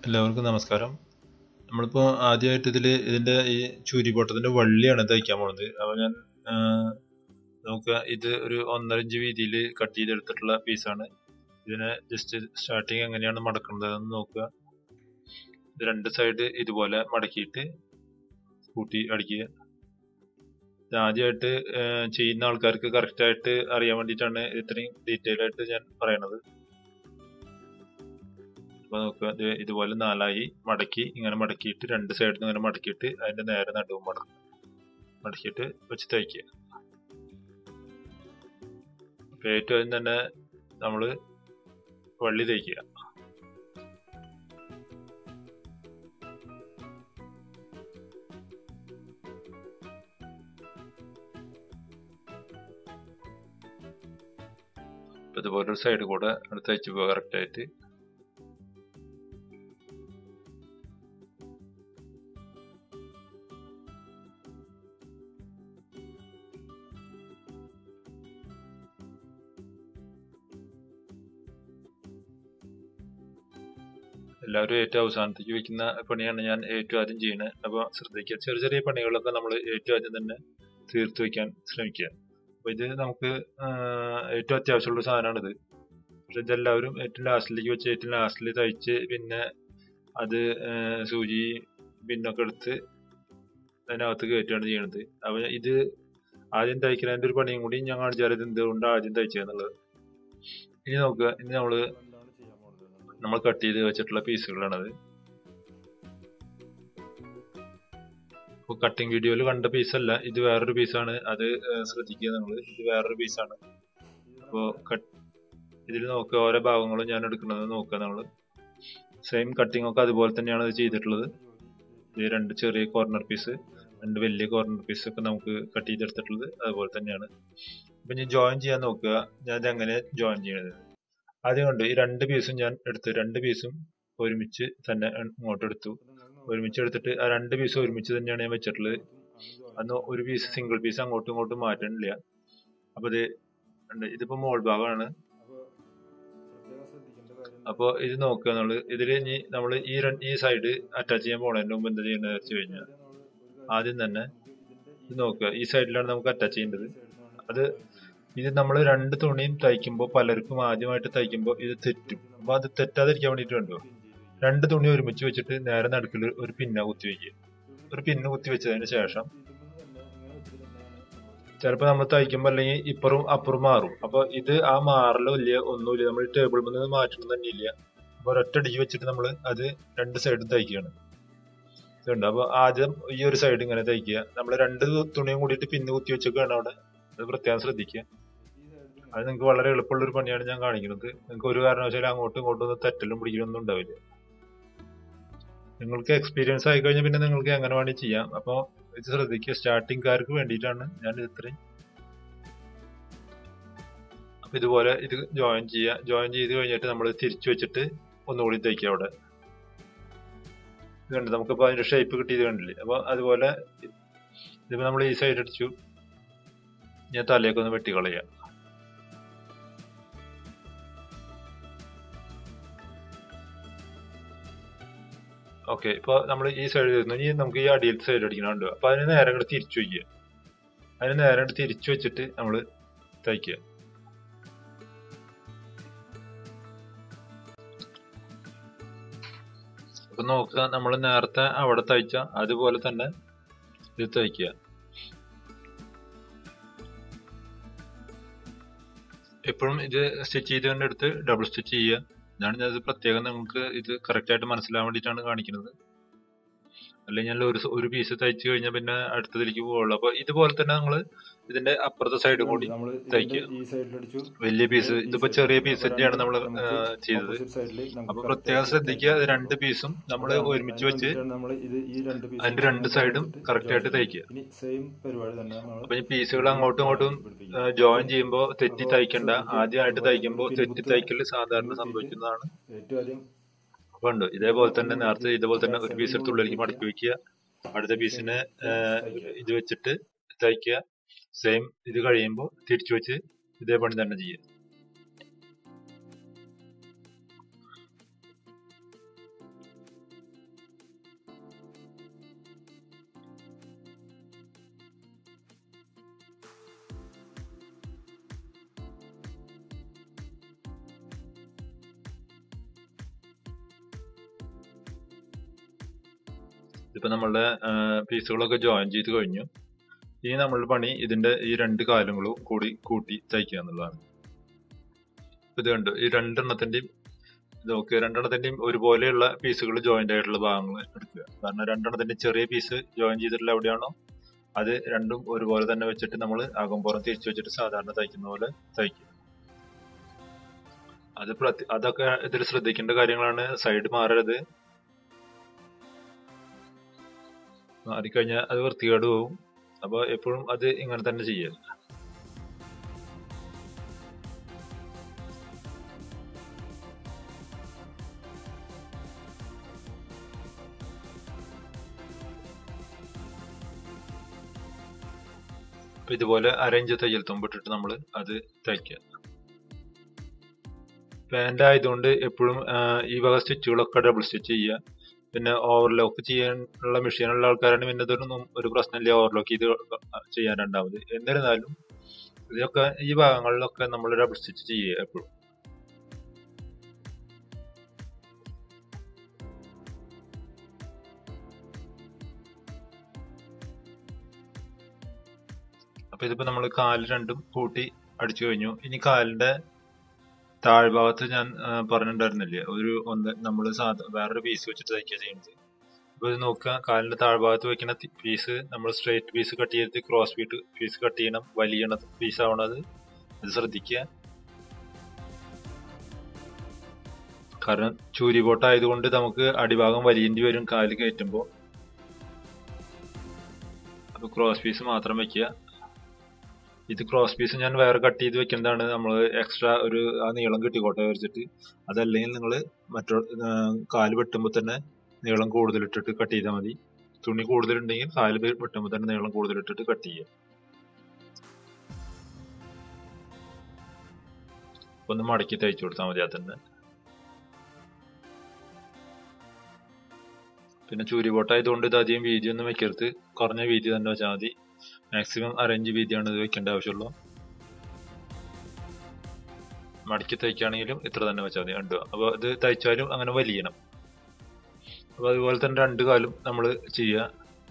എല്ലാവർക്കും നമസ്കാരം നമ്മളിപ്പോൾ ആദ്യമായിട്ട് ഇതിൽ ഇതിൻ്റെ ഈ ചൂരിബോട്ടത്തിൻ്റെ വള്ളിയാണ് തയ്ക്കാൻ പോണത് അപ്പോൾ ഞാൻ ആ, നമുക്ക് ഇത് ഒരു ഒന്നര ഇഞ്ച് വീതിയിൽ കട്ട് ചെയ്തെടുത്തിട്ടുള്ള പീസാണ് ഇതിനെ ജസ്റ്റ് സ്റ്റാർട്ടിങ് എങ്ങനെയാണ് മടക്കേണ്ടതെന്ന് നോക്കുക ഇത് രണ്ട് സൈഡ് ഇതുപോലെ മടക്കിയിട്ട് കൂട്ടി അടിക്കുക ഇത് ആദ്യമായിട്ട് ആ, ചെയ്യുന്ന ആൾക്കാർക്ക് കറക്റ്റായിട്ട് അറിയാൻ വേണ്ടിയിട്ടാണ് ഇത്രയും ഡീറ്റെയിൽ ആയിട്ട് ഞാൻ പറയണത് അപ്പൊ നോക്കുക ഇത് ഇതുപോലെ നാലായി മടക്കി ഇങ്ങനെ മടക്കിയിട്ട് രണ്ട് സൈഡിൽ നിന്ന് ഇങ്ങനെ മടക്കിയിട്ട് അതിന്റെ നേരെ നടുവും മടക്കും മടക്കിയിട്ട് വെച്ച് തയ്ക്കുക അപ്പൊ ഏറ്റവും ആദ്യം തന്നെ നമ്മള് വള്ളി തയ്ക്കുക അപ്പൊ ഇതുപോലെ ഒരു സൈഡ് കൂടെ അടുത്ത് തയ്ച്ച് പോവുക കറക്റ്റ് ആയിട്ട് എല്ലാവരും ഏറ്റവും അവസാനത്തേക്ക് വെക്കുന്ന പണിയാണ് ഞാൻ ഏറ്റവും ആദ്യം ചെയ്യുന്നത് അപ്പോൾ ശ്രദ്ധിക്കുക ചെറിയ ചെറിയ പണികളൊക്കെ നമ്മൾ ഏറ്റവും ആദ്യം തന്നെ തീർത്ത് വെക്കാൻ ശ്രമിക്കുക അപ്പോൾ ഇത് നമുക്ക് ആഹ്, ഏറ്റവും അത്യാവശ്യമുള്ള സാധനമാണിത് പക്ഷെ ഇതെല്ലാവരും ഏറ്റവും ലാസ്റ്റിലേക്ക് വെച്ച് ഏറ്റവും ലാസ്റ്റിൽ തയ്ച്ച് പിന്നെ അത് ആഹ്, സൂചി പിന്നൊക്കെ എടുത്ത് അതിനകത്ത് കയറ്റുകയാണ് ചെയ്യണത് അപ്പോൾ ഇത് ആദ്യം തയ്ക്കുന്നതിൻ്റെ ഒരു പണിയും കൂടി ഞാൻ കാണിച്ചാൽ ഇത് എന്തുകൊണ്ട് ആദ്യം തയ്ച്ചതെന്നുള്ളത് ഇനി നോക്കുക ഇനി നമ്മൾ നമ്മൾ കട്ട് ചെയ്ത് വെച്ചിട്ടുള്ള പീസുകളാണത് ഇപ്പോൾ കട്ടിംഗ് വീഡിയോയിൽ കണ്ട പീസല്ല ഇത് വേറൊരു പീസാണ് അത് ഏഹ്, ശ്രദ്ധിക്കുക നിങ്ങൾ ഇത് വേറൊരു പീസാണ് അപ്പോൾ കട്ട് ഇതിൽ നോക്കുക ഓരോ ഭാഗങ്ങളും ഞാൻ എടുക്കുന്നത് നോക്കുക നമ്മൾ സെയിം കട്ടിംഗ് ഒക്കെ അതുപോലെ തന്നെയാണ് ഇത് ചെയ്തിട്ടുള്ളത് ഇത് രണ്ട് ചെറിയ കോർണർ പീസ് രണ്ട് വലിയ കോർണർ പീസ് ഒക്കെ നമുക്ക് കട്ട് ചെയ്തെടുത്തിട്ടുള്ളത് അതുപോലെ തന്നെയാണ് അപ്പൊ ഇനി ജോയിൻ ചെയ്യാൻ നോക്കുക ഞാൻ ഇത് എങ്ങനെ ജോയിൻ ചെയ്യണത് ആദ്യം കൊണ്ട് ഈ രണ്ട് പീസും ഞാൻ എടുത്ത് രണ്ട് പീസും ഒരുമിച്ച് തന്നെ ഇങ്ങോട്ട് എടുത്തു ഒരുമിച്ച് എടുത്തിട്ട് ആ രണ്ട് പീസും ഒരുമിച്ച് തന്നെയാണ് ഞാൻ വെച്ചിട്ടുള്ളത് അന്ന് ഒരു പീസ് സിംഗിൾ പീസ് അങ്ങോട്ടും ഇങ്ങോട്ടും മാറ്റണില്ല അപ്പൊ ഇത് ഉണ്ട് ഇതിപ്പോ മോൾ ഭാഗമാണ് അപ്പൊ ഇത് നോക്കുക നമ്മള് ഇതില് ഇനി നമ്മൾ ഈ രണ്ട് ഈ സൈഡ് അറ്റാച്ച് ചെയ്യാൻ പോണതിന് മുമ്പ് എന്താ ചെയ്യേണ്ടത് വെച്ച് കഴിഞ്ഞാൽ ആദ്യം തന്നെ ഇത് നോക്കുക ഈ സൈഡിലാണ് നമുക്ക് അറ്റാച്ച് ചെയ്യേണ്ടത് അത് ഇത് നമ്മൾ രണ്ട് തുണിയും തയ്ക്കുമ്പോൾ പലർക്കും ആദ്യമായിട്ട് തയ്ക്കുമ്പോൾ ഇത് തെറ്റും അപ്പൊ അത് തെറ്റാതിരിക്കാൻ വേണ്ടിയിട്ട് കണ്ടോ രണ്ട് തുണി ഒരുമിച്ച് വെച്ചിട്ട് നേരെ നടുക്കിൽ ഒരു പിന്ന കുത്തി വെക്കുക ഒരു പിന്ന് കുത്തി വെച്ചതിന് ശേഷം ചിലപ്പോൾ നമ്മൾ തയ്ക്കുമ്പോൾ അല്ലെങ്കിൽ ഇപ്പുറം അപ്പുറം മാറും അപ്പൊ ഇത് ആ മാറലോ ഇല്ല ഒന്നുമില്ല നമ്മൾ ടേബിൾ നിന്ന് മാറ്റണം തന്നെ ഇല്ല അപ്പൊ ഒരൊറ്റടിക്ക് വെച്ചിട്ട് നമ്മൾ അത് രണ്ട് സൈഡും തയ്ക്കുകയാണ് ഇതുണ്ട് അപ്പൊ ആദ്യം ഈ ഒരു സൈഡ് ഇങ്ങനെ തയ്ക്കുക നമ്മൾ രണ്ട് തുണിയും കൂടിയിട്ട് പിന്ന് കുത്തി വെച്ചൊക്കെയാണ് അവിടെ അത് പ്രത്യേകം ശ്രദ്ധിക്കുക അത് നിങ്ങൾക്ക് വളരെ എളുപ്പമുള്ള ഒരു പണിയാണ് ഞാൻ കാണിക്കുന്നത് നിങ്ങൾക്ക് ഒരു കാരണവശാലും അങ്ങോട്ടും ഇങ്ങോട്ടും ഒന്നും തെറ്റലും പിടിക്കലൊന്നും ഉണ്ടാവില്ല നിങ്ങൾക്ക് എക്സ്പീരിയൻസ് ആയി കഴിഞ്ഞാൽ പിന്നെ നിങ്ങൾക്ക് എങ്ങനെ വേണമെങ്കിൽ ചെയ്യാം അപ്പോൾ ഇത് ശ്രദ്ധിക്കുക സ്റ്റാർട്ടിംഗ്കാർക്ക് വേണ്ടിയിട്ടാണ് ഞാൻ ഇത് ഇത്രയും അപ്പൊ ഇതുപോലെ ഇത് ജോയിൻ ചെയ്യുക ജോയിൻ ചെയ്ത് കഴിഞ്ഞിട്ട് നമ്മൾ തിരിച്ചു വെച്ചിട്ട് ഒന്നുകൂടി തയ്ക്കുക അവിടെ ഇതുണ്ട് നമുക്കിപ്പോൾ അതിന്റെ ഷേപ്പ് കിട്ടിയത് കണ്ടില്ലേ അപ്പൊ അതുപോലെ ഇതിപ്പോ നമ്മൾ ഈ സൈഡ് അടിച്ചു ഞാൻ തലയൊക്കെ ഒന്ന് വെട്ടിക്കളയാം ഓക്കെ ഇപ്പൊ നമ്മൾ ഈ സൈഡ് വരുന്നു ഇനി നമുക്ക് ഈ അടിയിലത്തെ സൈഡ് അടിക്കണുണ്ട് അപ്പൊ അതിന് നേരെ അങ്ങോട്ട് തിരിച്ചു വയ്ക്കുക അതിന് നേരെ അങ്ങോട്ട് തിരിച്ചു വെച്ചിട്ട് നമ്മൾ തയ്ക്കുക അപ്പൊ നോക്കുക നമ്മൾ നേരത്തെ അവിടെ തയ്ച്ച അതുപോലെ തന്നെ ഇത് തയ്ക്കുക എപ്പോഴും ഇത് സ്റ്റിച്ച് ചെയ്ത് തന്നെ എടുത്ത് ഡബിൾ സ്റ്റിച്ച് ചെയ്യുക ഇതാണ് ഞാൻ ഇത് പ്രത്യേകം നിങ്ങൾക്ക് ഇത് കറക്റ്റ് ആയിട്ട് മനസ്സിലാവാൻ വേണ്ടിയിട്ടാണ് കാണിക്കുന്നത് അല്ലെങ്കിൽ ഞാൻ ഒരു സ- ഒരു പീസ് തയ്ച്ചു കഴിഞ്ഞാൽ പിന്നെ അടുത്തതിലേക്ക് പോകുള്ളൂ അപ്പൊ ഇതുപോലെ തന്നെ നിങ്ങൾ ഇതിന്റെ അപ്പുറത്തെ സൈഡും കൂടി നമ്മൾ തയ്ക്കുക ഈ സൈഡിലടിച്ചു വലിയ പീസ് ഇതിപ്പോ ചെറിയ പീസ് തന്നെയാണ് നമ്മൾ ചെയ്തത് ഓപ്പോസിറ്റ് സൈഡിൽ അപ്പൊ പ്രത്യേകം ശ്രദ്ധിക്കുക ഇത് രണ്ട് പീസും നമ്മൾ ഒരുമിച്ച് വെച്ച് നമ്മൾ ഇത് ഈ രണ്ട് piece അതിന്റെ രണ്ട് സൈഡും കറക്റ്റ് ആയിട്ട് തയ്ക്കുക ഇനി സെയിം പരിപാടി തന്നെ നമ്മൾ അപ്പൊ ഈ പീസുകൾ അങ്ങോട്ടും ഇങ്ങോട്ടും ജോയിൻ ചെയ്യുമ്പോൾ തെറ്റി തയ്ക്കണ്ട ആദ്യമായിട്ട് തയ്ക്കുമ്പോൾ തെറ്റി തയ്ക്കല് സാധാരണ സംഭവിക്കുന്നതാണ് ഏറ്റവും ആദ്യം അപ്പൊ ഉണ്ട് ഇതേപോലെ തന്നെ നേരത്തെ ഇതേപോലെ തന്നെ ഒരു പീസ് എടുത്ത് ഉള്ളിലേക്ക് മടക്കി വെക്കുക അടുത്ത പീസിനെ ഇത് വെച്ചിട്ട് തയ്ക്കുക സെയിം ഇത് കഴിയുമ്പോൾ തിരിച്ചു വെച്ച് ഇതേ പണി തന്നെ ചെയ്യുക ഇതിപ്പോ നമ്മളുടെ പീസുകളൊക്കെ ജോയിൻ ചെയ്ത് കഴിഞ്ഞു ഇനി നമ്മളുടെ പണി ഇതിന്റെ ഈ രണ്ട് കാലുകളും കൂടി കൂട്ടി തയ്ക്കുക എന്നുള്ളതാണ് ഇപ്പൊ ഇത് കണ്ടു ഈ രണ്ടെണ്ണത്തിന്റെയും ഇത് നോക്കുക രണ്ടെണ്ണത്തിന്റെയും ഒരുപോലെയുള്ള പീസുകൾ ജോയിന്റ് ആയിട്ടുള്ള ഭാഗങ്ങൾ എടുക്കുക കാരണം രണ്ടെണ്ണത്തിന്റെ ചെറിയ പീസ് ജോയിൻ ചെയ്തിട്ടുള്ള എവിടെയാണോ അത് രണ്ടും ഒരുപോലെ തന്നെ വെച്ചിട്ട് നമ്മൾ അകംപുറം തിരിച്ചു വെച്ചിട്ട് സാധാരണ തയ്ക്കുന്ന പോലെ തയ്ക്കുക അത് പ്രത്യ- അതൊക്കെ ഇതിൽ ശ്രദ്ധിക്കേണ്ട കാര്യങ്ങളാണ് സൈഡ് മാറരുത് മാറിക്കഴിഞ്ഞാൽ അത് വൃത്തികേട് പോകും അപ്പൊ എപ്പോഴും അത് ഇങ്ങനെ തന്നെ ചെയ്യുക അപ്പൊ ഇതുപോലെ അരയിഞ്ച് തയ്യൽ തുമ്പിട്ടിട്ട് നമ്മൾ അത് തയ്ക്കുക പാന്റ് ആയതുകൊണ്ട് എപ്പോഴും ഈ വക സ്റ്റിച്ചുകളൊക്കെ ഡബിൾ സ്റ്റിച്ച് ചെയ്യുക പിന്നെ ഓവർലോക്ക് ചെയ്യാനുള്ള മെഷീനുള്ള ആൾക്കാരാണ് പിന്നെ ഇതൊന്നും ഒരു പ്രശ്നമില്ല ഓവർലോക്ക് ചെയ്ത് ചെയ്യാൻ രണ്ടാമത് എന്നിരുന്നാലും ഇതൊക്കെ ഈ ഭാഗങ്ങളിലൊക്കെ നമ്മൾ ഡബിൾ സ്റ്റിച്ച് ചെയ്യുക എപ്പോഴും അപ്പൊ ഇതിപ്പോ നമ്മൾ കാല് രണ്ടും കൂട്ടി അടിച്ചു കഴിഞ്ഞു ഇനി കാലിന്റെ താഴ്ഭാഗത്ത് ഞാൻ ആ, പറഞ്ഞിട്ടുണ്ടായിരുന്നില്ലേ ഒരു ഒന്ന് നമ്മൾ സാധാ വേറൊരു പീസ് വെച്ചിട്ട് തയ്ക്കുക ചെയ്യുന്നത് അപ്പൊ ഇത് നോക്കുക കാലിന്റെ താഴ്ഭാഗത്ത് വെക്കുന്ന പീസ് നമ്മൾ സ്ട്രേറ്റ് പീസ് കട്ട് ചെയ്തിട്ട് ക്രോസ് ഫീറ്റ് പീസ് കട്ട് ചെയ്യണം വലിയണ പീസ് ആവണത് അത് ശ്രദ്ധിക്കുക കാരണം ചൂരി ബോട്ട് ആയതുകൊണ്ട് നമുക്ക് അടിഭാഗം വലിയേണ്ടി വരും കാല് കയറ്റുമ്പോൾ അപ്പൊ ക്രോസ് പീസ് മാത്രം വെക്കുക ഇത് ക്രോസ് പീസ് ഞാൻ വേറെ കട്ട് ചെയ്ത് വെക്കുന്നതാണ് നമ്മൾ എക്സ്ട്രാ ഒരു ആ നീളം കിട്ടിക്കോട്ടെ വെച്ചിട്ട് അതല്ലെങ്കിൽ നിങ്ങൾ മറ്റോ ആ, കാല് വെട്ടുമ്പോൾ തന്നെ നീളം കൂടുതൽ ഇട്ടിട്ട് കട്ട് ചെയ്താൽ മതി തുണി കൂടുതലുണ്ടെങ്കിൽ കാല് വെ- വെട്ടുമ്പോൾ തന്നെ നീളം കൂടുതൽ ഇട്ടിട്ട് കട്ട് ചെയ്യുക ഒന്ന് മടക്കി തയ്ച്ചു കൊടുത്താൽ മതി അത് തന്നെ പിന്നെ ചൂരി ബോട്ടായതുകൊണ്ട് ഇത് അധികം വീതി ഒന്നും വെക്കരുത് കുറഞ്ഞ വീതി തന്നെ വെച്ചാൽ മതി മാക്സിമം അരഞ്ച് വീതിയാണ് ഇത് വെക്കേണ്ട ആവശ്യമുള്ളൂ മടക്കി തയ്ക്കുകയാണെങ്കിലും ഇത്ര തന്നെ വെച്ചാൽ മതി കണ്ടു അപ്പോൾ ഇത് തയ്ച്ചാലും അങ്ങനെ വലിയണം അപ്പോൾ അതുപോലെ തന്നെ രണ്ട് കാലും നമ്മൾ ചെയ്യുക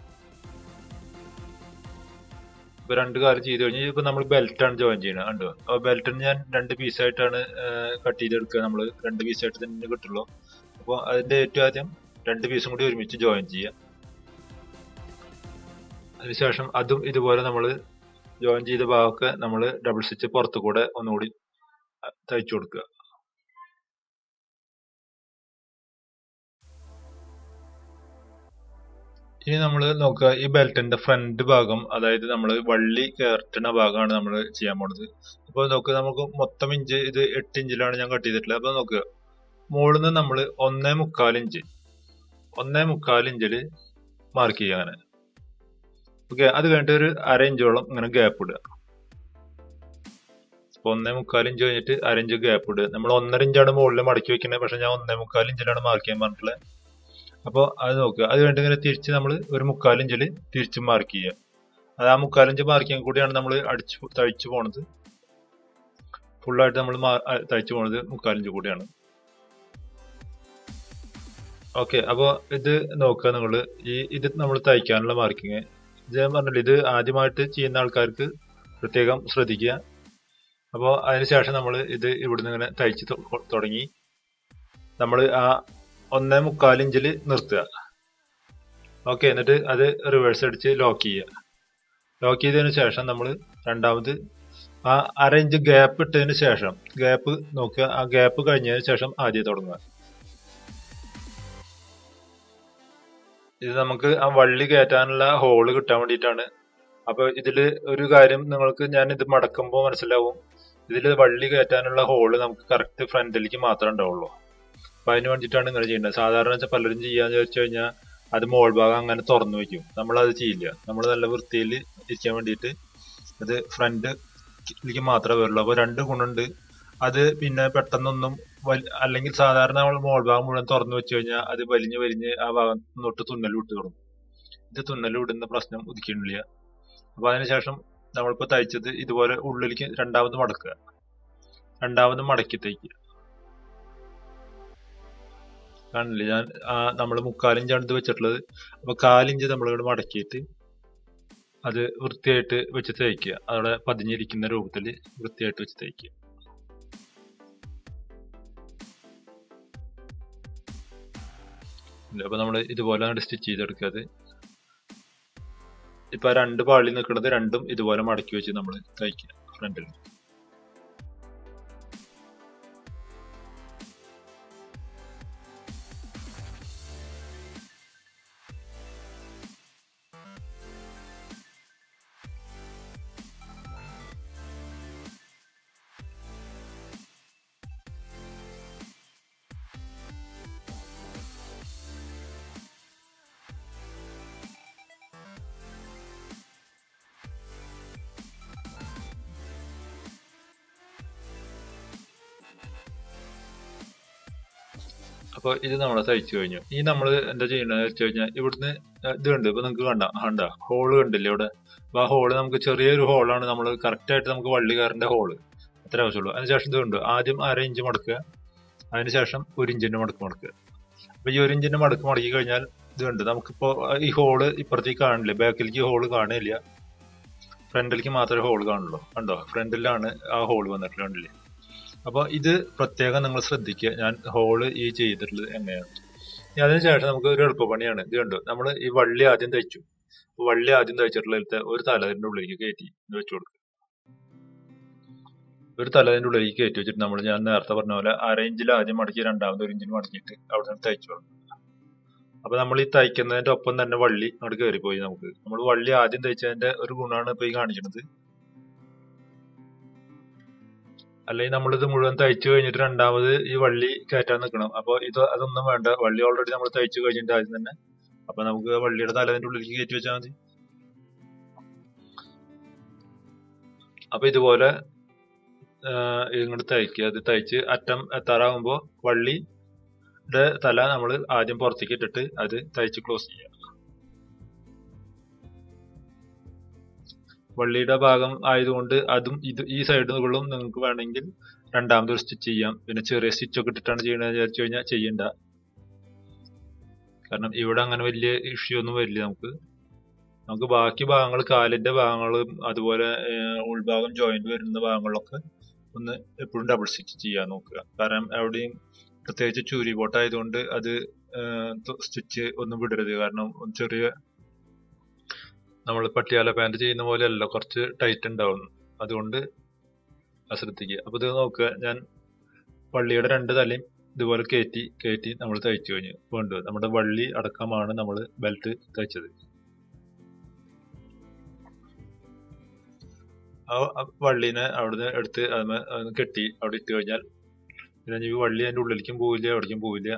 ഇപ്പൊ രണ്ട് കാലം ചെയ്ത് കഴിഞ്ഞാൽ ഇപ്പൊ നമ്മൾ ബെൽറ്റ് ആണ് ജോയിൻ ചെയ്യുന്നത് കണ്ടോ അപ്പോൾ ബെൽറ്റിന് ഞാൻ രണ്ട് പീസായിട്ടാണ് കട്ട് ചെയ്തെടുക്കുക നമ്മൾ രണ്ട് പീസായിട്ട് തന്നെ കിട്ടുള്ളൂ അപ്പോൾ അതിന്റെ ഏറ്റവും ആദ്യം രണ്ട് പീസും കൂടി ഒരുമിച്ച് ജോയിൻ ചെയ്യുക അതിനുശേഷം അതും ഇതുപോലെ നമ്മൾ ജോയിൻ ചെയ്ത ഭാഗമൊക്കെ നമ്മൾ ഡബിൾ സ്റ്റിച്ച് പുറത്തു കൂടെ ഒന്നുകൂടി അഹ് തയ്ച്ചു കൊടുക്കുക ഇനി നമ്മൾ നോക്കുക ഈ ബെൽറ്റിന്റെ ഫ്രണ്ട് ഭാഗം അതായത് നമ്മൾ വള്ളി കയറ്റുന്ന ഭാഗമാണ് നമ്മൾ ചെയ്യാൻ പോണത് അപ്പോൾ നോക്കുക നമുക്ക് മൊത്തം ഇഞ്ച് ഇത് എട്ട് ഇഞ്ചിലാണ് ഞാൻ കട്ട് ചെയ്തിട്ടുള്ളത് അപ്പോൾ നോക്കുക മുകളിൽ നിന്ന് നമ്മൾ ഒന്നേ മുക്കാൽ ഇഞ്ച് ഒന്നേ മുക്കാൽ ഇഞ്ചിൽ മാർക്ക് ചെയ്യുക അങ്ങനെ ഓക്കെ അത് കഴിഞ്ഞിട്ട് ഒരു അര ഇഞ്ചോളം ഇങ്ങനെ ഗ്യാപ്പ് ഇടുക അപ്പൊ ഒന്നേ മുക്കാൽ ഇഞ്ച് കഴിഞ്ഞിട്ട് അര ഇഞ്ച് ഗ്യാപ്പ് ഇടുക നമ്മൾ ഒന്നര ഇഞ്ചാണ് മുകളിൽ മടക്കി വെക്കുന്നത് പക്ഷെ ഞാൻ ഒന്നേ മുക്കാൽ ഇഞ്ചിലാണ് മാർക്ക് ചെയ്യാൻ പറഞ്ഞിട്ടുള്ളത് അപ്പോൾ അത് നോക്കുക അത് കഴിഞ്ഞിട്ട് ഇങ്ങനെ തിരിച്ച് നമ്മൾ ഒരു മുക്കാൽ ഇഞ്ചിൽ തിരിച്ച് മാർക്ക് ചെയ്യുക അത് ആ മുക്കാൽ ഇഞ്ച് മാർക്ക് ചെയ്യാൻ കൂടിയാണ് നമ്മൾ അടിച്ച് തയ്ച്ചു പോണത് ഫുള്ളായിട്ട് നമ്മൾ തയ്ച്ചു പോണത് മുക്കാൽ ഇഞ്ച് കൂടിയാണ് ഓക്കെ അപ്പോൾ ഇത് നോക്കുക നിങ്ങൾ ഈ ഇത് നമ്മൾ തയ്ക്കാനുള്ള മാർക്കിങ് ഇത് ഞാൻ പറഞ്ഞില്ല ഇത് ആദ്യമായിട്ട് ചെയ്യുന്ന ആൾക്കാർക്ക് പ്രത്യേകം ശ്രദ്ധിക്കുക അപ്പോൾ അതിനുശേഷം നമ്മൾ ഇത് ഇവിടുന്ന് ഇങ്ങനെ തയ്ച്ച് തൊ- തുടങ്ങി നമ്മൾ ആ ഒന്നേ മുക്കാൽ ഇഞ്ചിൽ നിർത്തുക ഓക്കെ എന്നിട്ട് അത് റിവേഴ്സ് അടിച്ച് ലോക്ക് ചെയ്യുക ലോക്ക് ചെയ്തതിന് ശേഷം നമ്മൾ രണ്ടാമത് ആ അര ഇഞ്ച് ഗ്യാപ്പ് ഇട്ടതിന് ശേഷം ഗ്യാപ്പ് നോക്കുക ആ ഗ്യാപ്പ് കഴിഞ്ഞതിന് ശേഷം ആദ്യം തുടങ്ങുക ഇത് നമുക്ക് ആ വള്ളി കയറ്റാനുള്ള ഹോള് കിട്ടാൻ വേണ്ടിയിട്ടാണ് അപ്പൊ ഇതില് ഒരു കാര്യം നിങ്ങൾക്ക് ഞാൻ ഇത് മടക്കുമ്പോൾ മനസ്സിലാവും ഇതിൽ വള്ളി കയറ്റാനുള്ള ഹോള് നമുക്ക് കറക്റ്റ് ഫ്രണ്ടിലേക്ക് മാത്രമേ ഉണ്ടാവുള്ളൂ അപ്പൊ അതിന് വേണ്ടിയിട്ടാണ് ഇങ്ങനെ ചെയ്യുന്നത് സാധാരണ വെച്ചാൽ പലരും ചെയ്യാന്ന് വെച്ച് കഴിഞ്ഞാൽ അത് മോൾ ഭാഗം അങ്ങനെ തുറന്നു വെക്കും നമ്മൾ അത് ചെയ്യില്ല നമ്മൾ നല്ല വൃത്തിയിൽ ഇരിക്കാൻ വേണ്ടിയിട്ട് അത് ഫ്രണ്ടിലേക്ക് മാത്രമേ വരുള്ളൂ അപ്പൊ രണ്ട് ഗുണമുണ്ട് അത് പിന്നെ പെട്ടെന്നൊന്നും വൽ- അല്ലെങ്കിൽ സാധാരണ നമ്മൾ മോൾ ഭാഗം മുഴുവൻ തുറന്നു വെച്ച് കഴിഞ്ഞാൽ അത് വലിഞ്ഞ് വലിഞ്ഞ് ആ ഭാഗം തൊട്ട് തുന്നൽ വിട്ട് തുടങ്ങും ഇത് തുന്നൽ വിടുന്ന പ്രശ്നം ഉദിക്കണില്ല അപ്പൊ അതിനുശേഷം നമ്മളിപ്പോ തയ്ച്ചത് ഇതുപോലെ ഉള്ളിലേക്ക് രണ്ടാമത് മടക്കുക രണ്ടാമത് മടക്കി തയ്ക്കുക കാണില്ലേ ഞാൻ നമ്മൾ മുക്കാലിഞ്ചാണ് ഇത് വെച്ചിട്ടുള്ളത് അപ്പൊ കാലിഞ്ച് നമ്മളിവിടെ മടക്കിയിട്ട് അത് വൃത്തിയായിട്ട് വെച്ച് തയ്ക്കുക അവിടെ പതിഞ്ഞിരിക്കുന്ന രൂപത്തിൽ വൃത്തിയായിട്ട് വെച്ച് തയ്ക്കുക ഇല്ല, അപ്പൊ നമ്മൾ ഇതുപോലെ സ്റ്റിച്ച് ചെയ്തെടുക്കുക അത് ഇപ്പൊ ആ രണ്ട് പാളി നിൽക്കുന്നത് രണ്ടും ഇതുപോലെ മടക്കി വെച്ച് നമ്മൾ തയ്ക്കുക ഫ്രണ്ടിൽ അപ്പൊ ഇത് നമ്മൾ തയ്ച്ചു കഴിഞ്ഞു ഇനി നമ്മൾ എന്താ ചെയ്യേണ്ടത് വെച്ച് കഴിഞ്ഞാൽ ഇവിടുന്ന് ഇത് കണ്ട് ഇപ്പൊ നിങ്ങൾക്ക് കണ്ട കണ്ട ഹോള് കണ്ടില്ലേ ഇവിടെ അപ്പൊ ആ ഹോള് നമുക്ക് ചെറിയൊരു ഹോളാണ് നമ്മൾ കറക്റ്റ് ആയിട്ട് നമുക്ക് വള്ളി കയറിന്റെ ഹോള് അത്ര ആവശ്യമുള്ളൂ അതിനുശേഷം ഇത് കണ്ടു ആദ്യം അര ഇഞ്ച് മടക്കുക അതിനുശേഷം ഒരു ഇഞ്ചിന്റെ മടക്ക് മടക്കുക അപ്പൊ ഈ ഒരു ഇഞ്ചിന്റെ മടക്ക് മടക്കി കഴിഞ്ഞാൽ ഇത് കണ്ട് നമുക്കിപ്പോ ഈ ഹോള് ഇപ്പുറത്തേക്ക് കാണില്ല ബാക്കിലേക്ക് ഹോള് കാണില്ല ഫ്രണ്ടിലേക്ക് മാത്രമേ ഹോൾ കാണുള്ളൂ കണ്ടോ ഫ്രണ്ടിലാണ് ആ ഹോൾ വന്നിട്ടുള്ളത് കണ്ടില്ലേ അപ്പൊ ഇത് പ്രത്യേകം നിങ്ങൾ ശ്രദ്ധിക്കുക ഞാൻ ഹോള് ഈ ചെയ്തിട്ടുള്ളത് എങ്ങനെയാണ് ഇനി അതിനുശേഷം നമുക്ക് ഒരു എളുപ്പപ്പണിയാണ് ഇത് കണ്ടു നമ്മൾ ഈ വള്ളി ആദ്യം തയ്ച്ചു അപ്പൊ വള്ളി ആദ്യം തയ്ച്ചിട്ടുള്ള ഒരു തലതിന്റെ ഉള്ളിലേക്ക് കയറ്റി ഇത് വെച്ചു കൊടുക്കുക ഒരു തലതിന്റെ ഉള്ളിലേക്ക് കയറ്റി വെച്ചിട്ട് നമ്മൾ ഞാൻ നേരത്തെ പറഞ്ഞ പോലെ അര ഇഞ്ചിൽ ആദ്യം മടക്കി രണ്ടാമത് ഒരു ഇഞ്ചിൽ മടക്കിയിട്ട് അവിടെ നിന്ന് തയ്ച്ചു കൊടുക്കും അപ്പൊ നമ്മൾ ഈ തയ്ക്കുന്നതിന്റെ ഒപ്പം തന്നെ വള്ളി അങ്ങോട്ട് കയറിപ്പോയി നമുക്ക് നമ്മൾ വള്ളി ആദ്യം തയ്ച്ചതിന്റെ ഒരു ഗുണമാണ് ഇപ്പൊ ഈ കാണിക്കുന്നത് അല്ലെങ്കിൽ നമ്മളിത് മുഴുവൻ തയ്ച്ചു കഴിഞ്ഞിട്ട് രണ്ടാമത് ഈ വള്ളി കയറ്റാൻ നിൽക്കണം അപ്പൊ ഇത് അതൊന്നും വേണ്ട വള്ളി ഓൾറെഡി നമ്മൾ തയ്ച്ചു കഴിഞ്ഞിട്ട് ആദ്യം തന്നെ അപ്പൊ നമുക്ക് ആ വള്ളിയുടെ തലതിന്റെ ഉള്ളിലേക്ക് കയറ്റി വെച്ചാൽ മതി അപ്പൊ ഇതുപോലെ ഇങ്ങോട്ട് തയ്ക്കുക അത് തയ്ച്ച് അറ്റം എത്താറാകുമ്പോ വള്ളിയുടെ തല നമ്മൾ ആദ്യം പുറത്തേക്ക് ഇട്ടിട്ട് അത് തയ്ച്ച് ക്ലോസ് ചെയ്യുക വള്ളിയുടെ ഭാഗം ആയതുകൊണ്ട് അതും ഇത് ഈ സൈഡുകളും നിങ്ങൾക്ക് വേണമെങ്കിൽ രണ്ടാമത് ഒരു സ്റ്റിച്ച് ചെയ്യാം പിന്നെ ചെറിയ സ്റ്റിച്ച് ഒക്കെ ഇട്ടിട്ടാണ് ചെയ്യണത് വിചാരിച്ചു കഴിഞ്ഞാൽ ചെയ്യണ്ട കാരണം ഇവിടെ അങ്ങനെ വലിയ ഇഷ്യൂ ഒന്നും വരില്ല നമുക്ക് നമുക്ക് ബാക്കി ഭാഗങ്ങൾ കാലിന്റെ ഭാഗങ്ങളും അതുപോലെ ഉൾഭാഗം ജോയിന്റ് വരുന്ന ഭാഗങ്ങളിലൊക്കെ ഒന്ന് എപ്പോഴും ഡബിൾ സ്റ്റിച്ച് ചെയ്യാൻ നോക്കുക കാരണം എവിടെയും പ്രത്യേകിച്ച് ചൂരി ബോട്ടായതുകൊണ്ട് അത് സ്റ്റിച്ച് ഒന്നും വിടരുത് കാരണം ചെറിയ നമ്മൾ പട്ടിയാല പാൻറ് ചെയ്യുന്ന പോലെ അല്ല കുറച്ച് ടൈറ്റ് ഉണ്ടാവും അതുകൊണ്ട് ശ്രദ്ധിക്കുക അപ്പൊ ഇത് നോക്കുക ഞാൻ വള്ളിയുടെ രണ്ട് തലയും ഇതുപോലെ കയറ്റി കയറ്റി നമ്മൾ തയ്ച്ചു കഴിഞ്ഞു വേണ്ടത് നമ്മുടെ വള്ളി അടക്കമാണ് നമ്മൾ ബെൽറ്റ് തയ്ച്ചത് ആ വള്ളീനെ അവിടുന്ന് എടുത്ത് അതിന് കെട്ടി അവിടെ ഇട്ട് കഴിഞ്ഞാൽ പിന്നെ ഈ വള്ളി അതിന്റെ ഉള്ളിലേക്കും പോവില്ല എവിടേക്കും പോവില്ല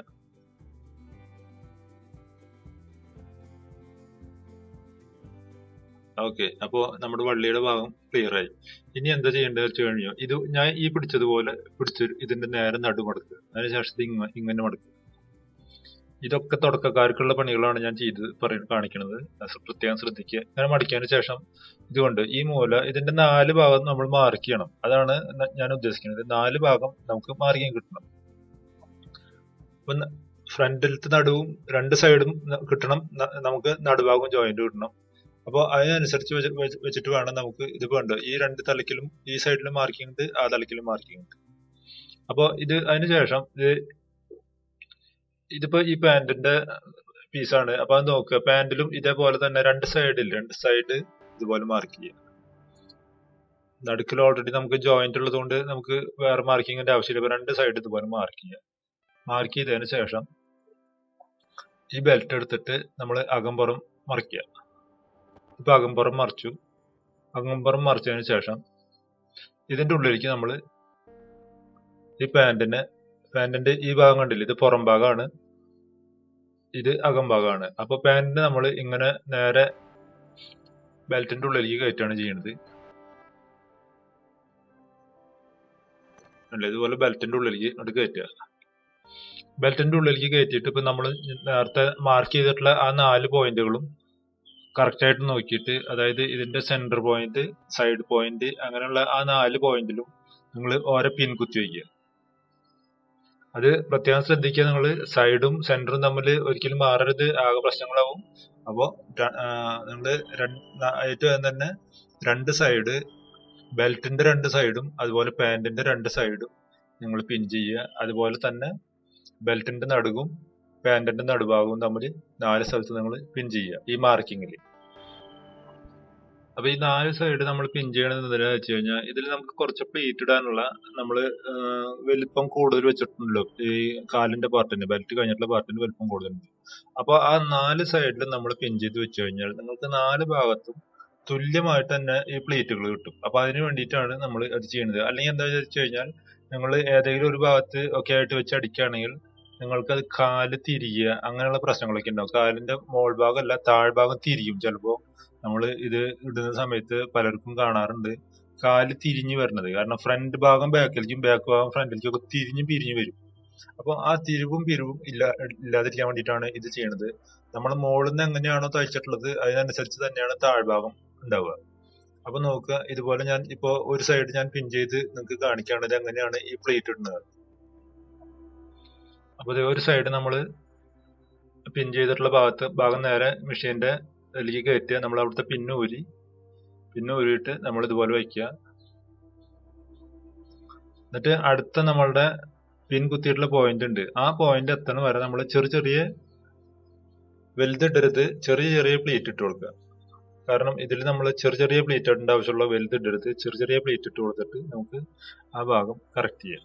ഓക്കെ അപ്പോ നമ്മുടെ വള്ളിയുടെ ഭാഗം ക്ലിയർ ആയി ഇനി എന്താ ചെയ്യേണ്ടത് വെച്ച് കഴിഞ്ഞു ഇത് ഞാൻ ഈ പിടിച്ചതുപോലെ പിടിച്ച് ഇതിന്റെ നേരെ നടുമടക്കുക അതിനുശേഷം ഇത് ഇങ്ങ ഇങ്ങനെ മടക്കുക ഇതൊക്കെ തുടക്കക്കാർക്കുള്ള പണികളാണ് ഞാൻ ചെയ്ത് പറയ കാണിക്കുന്നത് പ്രത്യേകം ശ്രദ്ധിക്കുക അങ്ങനെ മടിക്കാന് ശേഷം ഇതുകൊണ്ട് ഈ മൂല ഇതിന്റെ നാല് ഭാഗം നമ്മൾ മാർക്ക് ചെയ്യണം അതാണ് ഞാൻ ഉദ്ദേശിക്കുന്നത് നാല് ഭാഗം നമുക്ക് മാറിക്കാൻ കിട്ടണം അപ്പൊ ഫ്രണ്ടിലത്തെ നടുവും രണ്ട് സൈഡും കിട്ടണം നമുക്ക് നടുഭാഗവും ജോയിന്റ് കിട്ടണം അപ്പോൾ അതിനനുസരിച്ച് വെച്ചിട്ട് വേണം നമുക്ക് ഇത് വേണ്ട ഈ രണ്ട് തലക്കിലും ഈ സൈഡിലും മാർക്കിംഗ് ഉണ്ട് ആ തലക്കിലും മാർക്കിംഗ് ഉണ്ട് അപ്പോൾ ഇത് അതിന് ശേഷം ഇത് ഇതിപ്പോ ഈ പാന്റിന്റെ പീസാണ് അപ്പൊ അത് നോക്കുക പാന്റിലും ഇതേപോലെ തന്നെ രണ്ട് സൈഡിൽ രണ്ട് സൈഡ് ഇതുപോലെ മാർക്ക് ചെയ്യുക നടുക്കിൽ ഓൾറെഡി നമുക്ക് ജോയിന്റ് ഉള്ളതുകൊണ്ട് നമുക്ക് വേറെ മാർക്കിങ്ങിന്റെ ആവശ്യമില്ല ഇപ്പൊ രണ്ട് സൈഡ് ഇതുപോലെ മാർക്ക് ചെയ്യുക മാർക്ക് ചെയ്തതിന് ശേഷം ഈ ബെൽറ്റ് എടുത്തിട്ട് നമ്മൾ അകമ്പുറം മറിക്കുക ഇപ്പൊ അകമ്പുറം മറിച്ചു അകമ്പുറം മറിച്ചതിന് ശേഷം ഇതിന്റെ ഉള്ളിലേക്ക് നമ്മൾ ഈ പാന്റിനെ പാന്റിന്റെ ഈ ഭാഗം കണ്ടില്ല ഇത് പുറം ഭാഗമാണ് ഇത് അകം ഭാഗമാണ് അപ്പൊ പാന്റിന് നമ്മൾ ഇങ്ങനെ നേരെ ബെൽറ്റിന്റെ ഉള്ളിലേക്ക് കയറ്റാണ് ചെയ്യുന്നത് അല്ല ഇതുപോലെ ബെൽറ്റിന്റെ ഉള്ളിലേക്ക് അങ്ങോട്ട് കയറ്റുക ബെൽറ്റിന്റെ ഉള്ളിലേക്ക് കയറ്റിയിട്ട് ഇപ്പൊ നമ്മൾ നേരത്തെ മാർക്ക് ചെയ്തിട്ടുള്ള ആ നാല് പോയിന്റുകളും കറക്റ്റ് ആയിട്ട് നോക്കിയിട്ട് അതായത് ഇതിന്റെ സെന്റർ പോയിന്റ് സൈഡ് പോയിന്റ് അങ്ങനെയുള്ള ആ നാല് പോയിന്റിലും നിങ്ങൾ ഓരോ പിൻ കുത്തി വയ്ക്കുക അത് പ്രത്യേകം ശ്രദ്ധിക്കുക നിങ്ങൾ സൈഡും സെന്ററും തമ്മിൽ ഒരിക്കലും മാറരുത് ആകെ പ്രശ്നങ്ങളാവും അപ്പോൾ നിങ്ങൾ ഏറ്റവും ആദ്യം തന്നെ രണ്ട് സൈഡ് ബെൽറ്റിന്റെ രണ്ട് സൈഡും അതുപോലെ പാന്റിന്റെ രണ്ട് സൈഡും നിങ്ങൾ പിൻ ചെയ്യുക അതുപോലെ തന്നെ ബെൽറ്റിന്റെ നടുവും പാന്റിന്റെ നടുഭാഗവും തമ്മിൽ നാല് സ്ഥലത്ത് നിങ്ങൾ പിൻ ചെയ്യുക ഈ മാർക്കിങ്ങിൽ അപ്പൊ ഈ നാല് സൈഡ് നമ്മൾ പിൻ ചെയ്യണത് എന്തിനാ വെച്ച് കഴിഞ്ഞാൽ ഇതിൽ നമുക്ക് കുറച്ച് പ്ലേറ്റ് ഇടാനുള്ള നമ്മൾ വലിപ്പം കൂടുതൽ വെച്ചിട്ടുണ്ടല്ലോ ഈ കാലിന്റെ പാർട്ടിന് ബെൽറ്റ് കഴിഞ്ഞിട്ടുള്ള പാർട്ടിന് വലിപ്പം കൂടുതലുണ്ട് അപ്പൊ ആ നാല് സൈഡിലും നമ്മൾ പിൻ ചെയ്ത് വെച്ച് കഴിഞ്ഞാൽ നിങ്ങൾക്ക് നാല് ഭാഗത്തും തുല്യമായിട്ട് തന്നെ ഈ പ്ലേറ്റുകൾ കിട്ടും അപ്പൊ അതിന് വേണ്ടിയിട്ടാണ് നമ്മൾ അത് ചെയ്യുന്നത് അല്ലെങ്കിൽ എന്താ വെച്ച് കഴിഞ്ഞാൽ നിങ്ങൾ ഏതെങ്കിലും ഒരു ഭാഗത്ത് ഒക്കെ ആയിട്ട് വെച്ച് അടിക്കുകയാണെങ്കിൽ നിങ്ങൾക്ക് അത് കാല് തിരിയുക അങ്ങനെയുള്ള പ്രശ്നങ്ങളൊക്കെ ഉണ്ടാവും കാലിന്റെ മോൾ ഭാഗമല്ല താഴ്ഭാഗം തിരിയും ചിലപ്പോ നമ്മൾ ഇത് ഇടുന്ന സമയത്ത് പലർക്കും കാണാറുണ്ട് കാല് തിരിഞ്ഞു വരുന്നത് കാരണം ഫ്രണ്ട് ഭാഗം ബാക്കിലേക്കും ബാക്ക് ഭാഗം ഫ്രണ്ടിലേക്കും ഒക്കെ തിരിഞ്ഞു പിരിഞ്ഞു വരും അപ്പൊ ആ തിരിവും പിരിവും ഇല്ല ഇല്ലാതിരിക്കാൻ വേണ്ടിയിട്ടാണ് ഇത് ചെയ്യണത് നമ്മൾ മുകളിൽ നിന്ന് എങ്ങനെയാണോ തയ്ച്ചിട്ടുള്ളത് അതിനനുസരിച്ച് തന്നെയാണ് താഴ്ഭാഗം ഉണ്ടാവുക അപ്പൊ നോക്കുക ഇതുപോലെ ഞാൻ ഇപ്പോ ഒരു സൈഡ് ഞാൻ പിൻ ചെയ്ത് നിങ്ങൾക്ക് കാണിക്കുകയാണ് ഇത് എങ്ങനെയാണ് ഈ പ്ലേറ്റ് ഇടുന്നത് അപ്പൊ ഇത് ഒരു സൈഡ് നമ്മൾ പിൻ ചെയ്തിട്ടുള്ള ഭാഗത്ത് ഭാഗം നേരെ മെഷീന്റെ അതിലേക്ക് കയറ്റുക നമ്മൾ അവിടുത്തെ പിന്ന് ഊരി പിന്ന് ഊരിയിട്ട് നമ്മൾ ഇതുപോലെ വയ്ക്കുക എന്നിട്ട് അടുത്ത നമ്മളുടെ പിൻ കുത്തിയിട്ടുള്ള പോയിന്റ് ഉണ്ട് ആ പോയിന്റ് എത്തണ വരെ നമ്മൾ ചെറിയ ചെറിയ വലുതിടരുത് ചെറിയ ചെറിയ പ്ലേറ്റ് ഇട്ട് കൊടുക്കുക കാരണം ഇതിൽ നമ്മൾ ചെറിയ ചെറിയ പ്ലേറ്റ് ഇടേണ്ട ആവശ്യമുള്ള വലുതിടരുത് ചെറിയ ചെറിയ പ്ലേറ്റ് ഇട്ട് കൊടുത്തിട്ട് നമുക്ക് ആ ഭാഗം കറക്റ്റ് ചെയ്യാം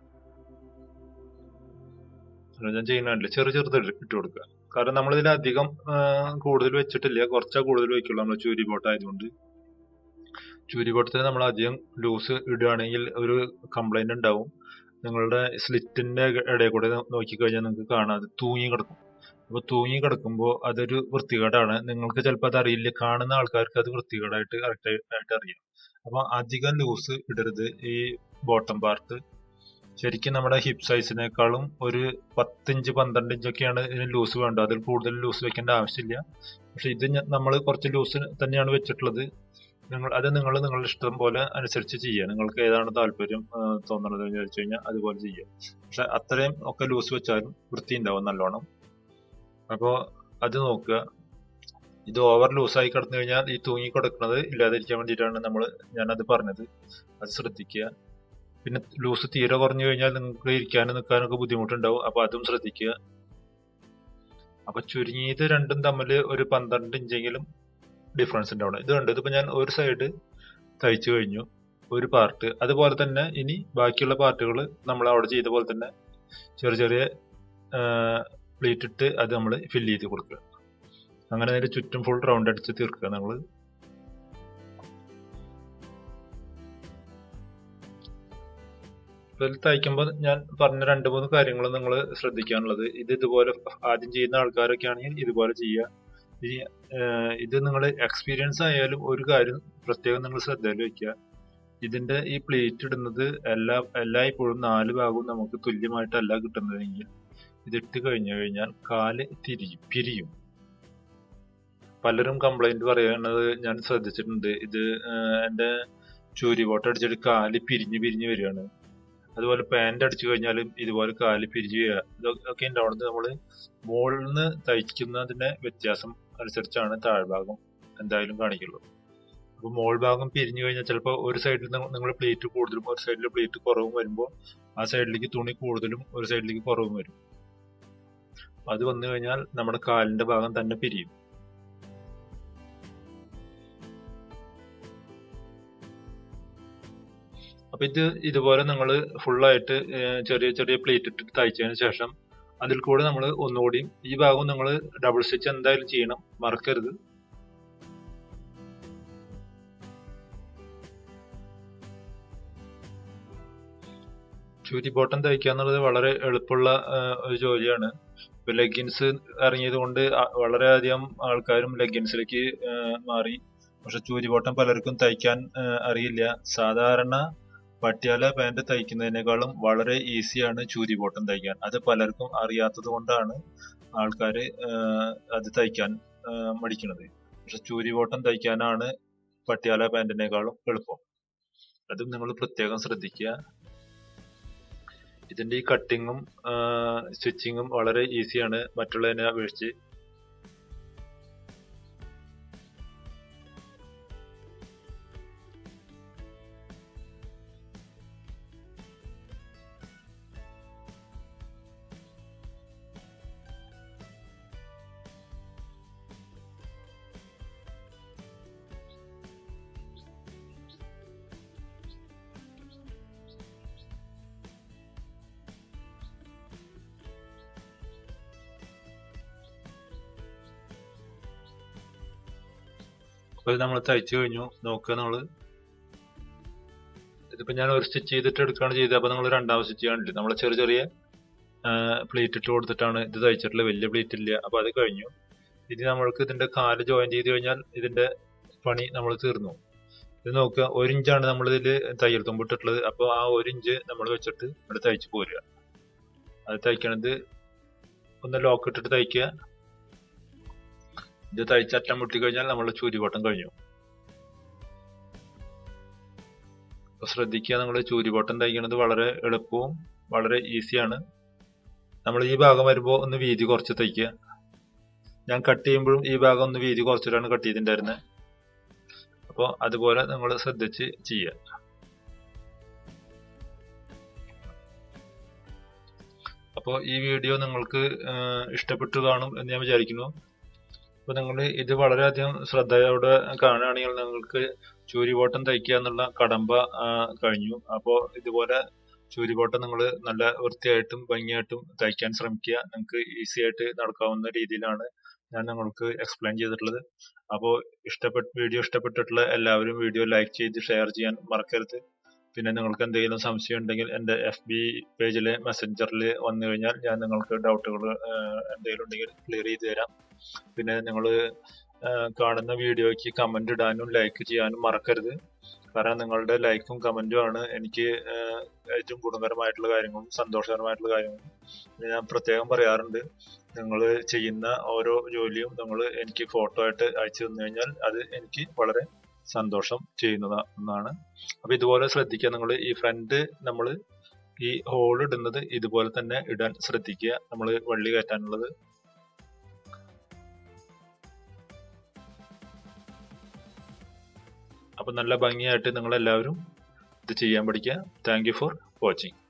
ഞാൻ ചെയ്യുന്നില്ല ചെറു ചെറുത് ഇട്ട് കൊടുക്കുക കാരണം നമ്മൾ ഇതിൽ അധികം കൂടുതൽ വെച്ചിട്ടില്ല കുറച്ചാ കൂടുതൽ വെക്കുള്ളൂ നമ്മൾ ചൂരി ബോട്ട് ആയതുകൊണ്ട് ചൂരി ബോട്ടത്തിന് നമ്മൾ അധികം ലൂസ് ഇടുകയാണെങ്കിൽ ഒരു കംപ്ലൈന്റ് ഉണ്ടാവും നിങ്ങളുടെ സ്ലിറ്റിന്റെ ഇടയിൽ കൂടെ നോക്കിക്കഴിഞ്ഞാൽ നിങ്ങൾക്ക് കാണാം അത് തൂങ്ങി കിടക്കും അപ്പൊ തൂങ്ങി കിടക്കുമ്പോൾ അതൊരു വൃത്തികേടാണ് നിങ്ങൾക്ക് ചിലപ്പോൾ അത് അറിയില്ല കാണുന്ന ആൾക്കാർക്ക് അത് വൃത്തികേടായിട്ട് കറക്റ്റ് ആയിട്ട് അറിയാം അപ്പൊ അധികം ലൂസ് ഇടരുത് ഈ ബോട്ടം പാർട്ട് ശരിക്കും നമ്മുടെ ഹിപ്പ് സൈസിനേക്കാളും ഒരു പത്തിഞ്ച് പന്ത്രണ്ട് ഇഞ്ചൊക്കെയാണ് ഇതിന് ലൂസ് വേണ്ടത് അതിൽ കൂടുതൽ ലൂസ് വെക്കേണ്ട ആവശ്യമില്ല പക്ഷെ ഇത് നമ്മൾ കുറച്ച് ലൂസ് തന്നെയാണ് വെച്ചിട്ടുള്ളത് നിങ്ങൾ അത് നിങ്ങൾ നിങ്ങളുടെ ഇഷ്ടം പോലെ അനുസരിച്ച് ചെയ്യുക നിങ്ങൾക്ക് ഏതാണ് താല്പര്യം തോന്നുന്നത് എന്ന് വെച്ച് കഴിഞ്ഞാൽ അതുപോലെ ചെയ്യുക പക്ഷെ അത്രയും ഒക്കെ ലൂസ് വെച്ചാലും വൃത്തി ഉണ്ടാവും നല്ലോണം അപ്പോൾ അത് നോക്കുക ഇത് ഓവർ ലൂസായി കിടന്നു കഴിഞ്ഞാൽ ഈ തൂങ്ങി കിടക്കുന്നത് ഇല്ലാതിരിക്കാൻ വേണ്ടിയിട്ടാണ് നമ്മൾ ഞാനത് പറഞ്ഞത് അത് ശ്രദ്ധിക്കുക പിന്നെ ലൂസ് തീരെ കുറഞ്ഞു കഴിഞ്ഞാൽ നിങ്ങൾക്ക് ഇരിക്കാനും നിൽക്കാനൊക്കെ ബുദ്ധിമുട്ടുണ്ടാവും അപ്പൊ അതും ശ്രദ്ധിക്കുക അപ്പൊ ചുരുങ്ങിയത് രണ്ടും തമ്മിൽ ഒരു പന്ത്രണ്ട് ഇഞ്ചെങ്കിലും ഡിഫറൻസ് ഉണ്ടാവണം ഇത് കണ്ടു ഇതിപ്പോ ഞാൻ ഒരു സൈഡ് തയ്ച്ചു കഴിഞ്ഞു ഒരു പാർട്ട് അതുപോലെ തന്നെ ഇനി ബാക്കിയുള്ള പാർട്ടുകൾ നമ്മൾ അവിടെ ചെയ്ത പോലെ തന്നെ ചെറിയ ചെറിയ പ്ലേറ്റ് ഇട്ട് അത് നമ്മൾ ഫില്ല് ചെയ്ത് കൊടുക്കുക അങ്ങനെ അതിന്റെ ചുറ്റും ഫുൾ റൗണ്ട് അടിച്ച് തീർക്കുക നമ്മൾ ഇതിൽ തയ്ക്കുമ്പോൾ ഞാൻ പറഞ്ഞ രണ്ട് മൂന്ന് കാര്യങ്ങൾ നിങ്ങൾ ശ്രദ്ധിക്കാനുള്ളത് ഇത് ഇതുപോലെ ആദ്യം ചെയ്യുന്ന ആൾക്കാരൊക്കെ ആണെങ്കിൽ ഇതുപോലെ ചെയ്യുക ഈ ഇത് നിങ്ങൾ എക്സ്പീരിയൻസ് ആയാലും ഒരു കാര്യം പ്രത്യേകം നിങ്ങൾ ശ്രദ്ധയിൽ വെക്കുക ഇതിന്റെ ഈ പ്ലേറ്റ് ഇടുന്നത് എല്ലാ എല്ലായ്പ്പോഴും നാല് ഭാഗവും നമുക്ക് തുല്യമായിട്ടല്ല കിട്ടുന്നതെങ്കിൽ ഇതിട്ട് കഴിഞ്ഞു കഴിഞ്ഞാൽ കാല് തിരിയും പിരിയും പലരും കംപ്ലൈന്റ് പറയുന്നത് ഞാൻ ശ്രദ്ധിച്ചിട്ടുണ്ട് ഇത് എന്റെ ചൂരി ബോട്ട് അടിച്ചിട്ട് കാല് പിരിഞ്ഞ് പിരിഞ്ഞ് വരികയാണ് അതുപോലെ പാന്റ് അടിച്ചു കഴിഞ്ഞാലും ഇതുപോലെ കാല് പിരിഞ്ഞ് വരിക ഇതൊക്കെ ഉണ്ടാവുന്നത് നമ്മൾ മുകളിൽ നിന്ന് തയ്ക്കുന്നതിന്റെ വ്യത്യാസം അനുസരിച്ചാണ് താഴ്ഭാഗം എന്തായാലും കാണിക്കുള്ളൂ അപ്പൊ മോൾ ഭാഗം പിരിഞ്ഞു കഴിഞ്ഞാൽ ചിലപ്പോൾ ഒരു സൈഡിൽ നിങ്ങൾ പ്ലേറ്റ് കൂടുതലും ഒരു സൈഡിൽ പ്ലേറ്റ് കുറവും വരുമ്പോൾ ആ സൈഡിലേക്ക് തുണി കൂടുതലും ഒരു സൈഡിലേക്ക് കുറവും വരും അത് വന്നു കഴിഞ്ഞാൽ നമ്മുടെ കാലിന്റെ ഭാഗം തന്നെ പിരിയും അപ്പൊ ഇത് ഇതുപോലെ നിങ്ങൾ ഫുള്ളായിട്ട് ചെറിയ ചെറിയ പ്ലേറ്റ് ഇട്ടിട്ട് തയ്ച്ചതിന് ശേഷം അതിൽ കൂടെ നമ്മൾ ഒന്നുകൂടിയും ഈ ഭാഗം നിങ്ങൾ ഡബിൾ സ്റ്റിച്ച് എന്തായാലും ചെയ്യണം മറക്കരുത് ചൂരി ബോട്ടം തയ്ക്കുക എന്നുള്ളത് വളരെ എളുപ്പമുള്ള ഒരു ജോലിയാണ് ഇപ്പൊ ലെഗിൻസ് ഇറങ്ങിയത് കൊണ്ട് വളരെയധികം ആൾക്കാരും ലെഗിൻസിലേക്ക് മാറി പക്ഷെ ചൂരി ബോട്ടം പലർക്കും തയ്ക്കാൻ അറിയില്ല സാധാരണ പട്യാല പാന്റ് തയ്ക്കുന്നതിനേക്കാളും വളരെ ഈസിയാണ് ചൂരി ബോട്ടം തയ്ക്കാൻ അത് പലർക്കും അറിയാത്തത് കൊണ്ടാണ് ആൾക്കാർ അത് തയ്ക്കാൻ മടിക്കുന്നത് പക്ഷെ ചൂരി ബോട്ടം തയ്ക്കാനാണ് പട്യാല പാന്റിനേക്കാളും എളുപ്പം അതും നിങ്ങൾ പ്രത്യേകം ശ്രദ്ധിക്കുക ഇതിന്റെ ഈ കട്ടിങ്ങും സ്റ്റിച്ചിങ്ങും വളരെ ഈസിയാണ് മറ്റുള്ളതിനെ അപേക്ഷിച്ച് അപ്പോൾ നമ്മൾ തയ്ച്ചു കഴിഞ്ഞു നോക്കുക നമ്മള് ഇതിപ്പോ ഞാൻ ഒരു സ്റ്റിച്ച് ചെയ്തിട്ട് എടുക്കുകയാണ് ചെയ്തത് അപ്പൊ നമ്മൾ രണ്ടാമത് സ്റ്റിച്ച് ചെയ്യാനില്ല നമ്മൾ ചെറിയ ചെറിയ പ്ലേറ്റ് ഇട്ട് കൊടുത്തിട്ടാണ് ഇത് തയ്ച്ചിട്ടുള്ളത് വലിയ പ്ലേറ്റ് ഇല്ല അപ്പൊ അത് കഴിഞ്ഞു ഇനി നമ്മൾക്ക് ഇതിന്റെ കാല് ജോയിൻ ചെയ്ത് കഴിഞ്ഞാൽ ഇതിന്റെ പണി നമ്മൾ തീർന്നു ഇത് നോക്കുക ഒരു ഇഞ്ചാണ് നമ്മൾ ഇതിൽ തയ്യൽ തുമ്പ് ഇട്ടിട്ടുള്ളത് അപ്പോൾ ആ ഒരു ഇഞ്ച് നമ്മൾ വെച്ചിട്ട് ഇവിടെ തയ്ച്ച് പോരുക അത് തയ്ക്കണത് ഒന്ന് ലോക്ക് ഇട്ടിട്ട് തയ്ക്കുക ഇത് തയ്ച്ചറ്റം മുട്ടി കഴിഞ്ഞാൽ നമ്മളെ ചൂരിവട്ടം കഴിഞ്ഞു അപ്പൊ ശ്രദ്ധിക്കുക നമ്മൾ ചൂരിവട്ടം തയ്ക്കുന്നത് വളരെ എളുപ്പവും വളരെ ഈസിയാണ് നമ്മൾ ഈ ഭാഗം വരുമ്പോൾ ഒന്ന് വീതി കുറച്ച് തയ്ക്കുക ഞാൻ കട്ട് ചെയ്യുമ്പോഴും ഈ ഭാഗം ഒന്ന് വീതി കുറച്ചിട്ടാണ് കട്ട് ചെയ്തിട്ടുണ്ടായിരുന്നത് അപ്പോൾ അതുപോലെ നിങ്ങൾ ശ്രദ്ധിച്ച് ചെയ്യുക അപ്പോൾ ഈ വീഡിയോ നിങ്ങൾക്ക് ഇഷ്ടപ്പെട്ടു കാണും എന്ന് ഞാൻ വിചാരിക്കുന്നു അപ്പോൾ നിങ്ങൾ ഇത് വളരെയധികം ശ്രദ്ധയോടെ കാണുകയാണെങ്കിൽ നിങ്ങൾക്ക് ചൂരിബോട്ടം തയ്ക്കുക എന്നുള്ള കടമ്പ കഴിഞ്ഞു അപ്പോൾ ഇതുപോലെ ചൂരിബോട്ടം നിങ്ങൾ നല്ല വൃത്തിയായിട്ടും ഭംഗിയായിട്ടും തയ്ക്കാൻ ശ്രമിക്കുക നിങ്ങൾക്ക് ഈസി ആയിട്ട് നടക്കാവുന്ന രീതിയിലാണ് ഞാൻ നിങ്ങൾക്ക് എക്സ്പ്ലെയിൻ ചെയ്തിട്ടുള്ളത് അപ്പോൾ ഇഷ്ടപ്പെട്ട വീഡിയോ ഇഷ്ടപ്പെട്ടിട്ടുള്ള എല്ലാവരും വീഡിയോ ലൈക്ക് ചെയ്ത് ഷെയർ ചെയ്യാൻ മറക്കരുത് പിന്നെ നിങ്ങൾക്ക് എന്തെങ്കിലും സംശയം ഉണ്ടെങ്കിൽ എൻ്റെ എഫ് ബി പേജിലെ മെസ്സഞ്ചറിൽ വന്നു കഴിഞ്ഞാൽ ഞാൻ നിങ്ങൾക്ക് ഡൗട്ടുകൾ എന്തെങ്കിലും ഉണ്ടെങ്കിൽ ക്ലിയർ ചെയ്ത് തരാം പിന്നെ നിങ്ങൾ കാണുന്ന വീഡിയോയ്ക്ക് കമന്റ് ഇടാനും ലൈക്ക് ചെയ്യാനും മറക്കരുത് കാരണം നിങ്ങളുടെ ലൈക്കും കമന്റും ആണ് എനിക്ക് ഏറ്റവും ഗുണകരമായിട്ടുള്ള കാര്യങ്ങളും സന്തോഷകരമായിട്ടുള്ള കാര്യങ്ങളും ഞാൻ പ്രത്യേകം പറയാറുണ്ട് നിങ്ങൾ ചെയ്യുന്ന ഓരോ ജോലിയും നിങ്ങൾ എനിക്ക് ഫോട്ടോ ആയിട്ട് അയച്ചു തന്നു കഴിഞ്ഞാൽ അത് എനിക്ക് വളരെ സന്തോഷം ചെയ്യുന്നതാണ് അപ്പൊ ഇതുപോലെ ശ്രദ്ധിക്കുക നിങ്ങൾ ഈ ഫ്രണ്ട് നമ്മൾ ഈ ഹോൾ ഇടുന്നത് ഇതുപോലെ തന്നെ ഇടാൻ ശ്രദ്ധിക്കുക നമ്മൾ വള്ളി കയറ്റാനുള്ളത് അപ്പൊ നല്ല ഭംഗിയായിട്ട് നിങ്ങൾ എല്ലാവരും ഇത് ചെയ്യാൻ പഠിക്കുക താങ്ക് യു ഫോർ വാച്ചിങ്